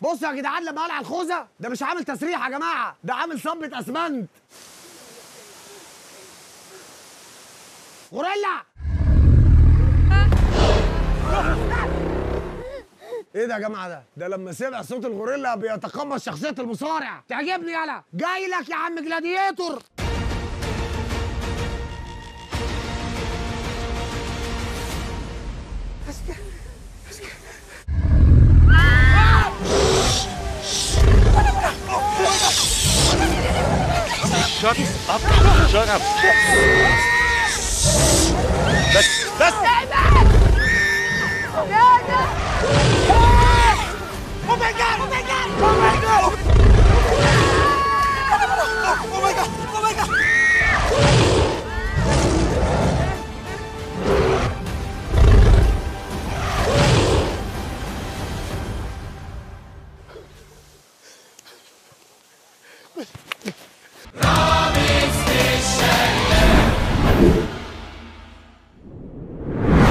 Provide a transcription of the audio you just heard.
بصوا يا جدعان لما قلع الخوذه ده مش عامل تسريح يا جماعه ده عامل صبة اسمنت غوريلا ايه ده يا جماعه ده ده لما سمع صوت الغوريلا بيتقمص شخصيه المصارع تعجبني يالا جاي لك يا عم جلاديتور Shut up. Shut up. بس بس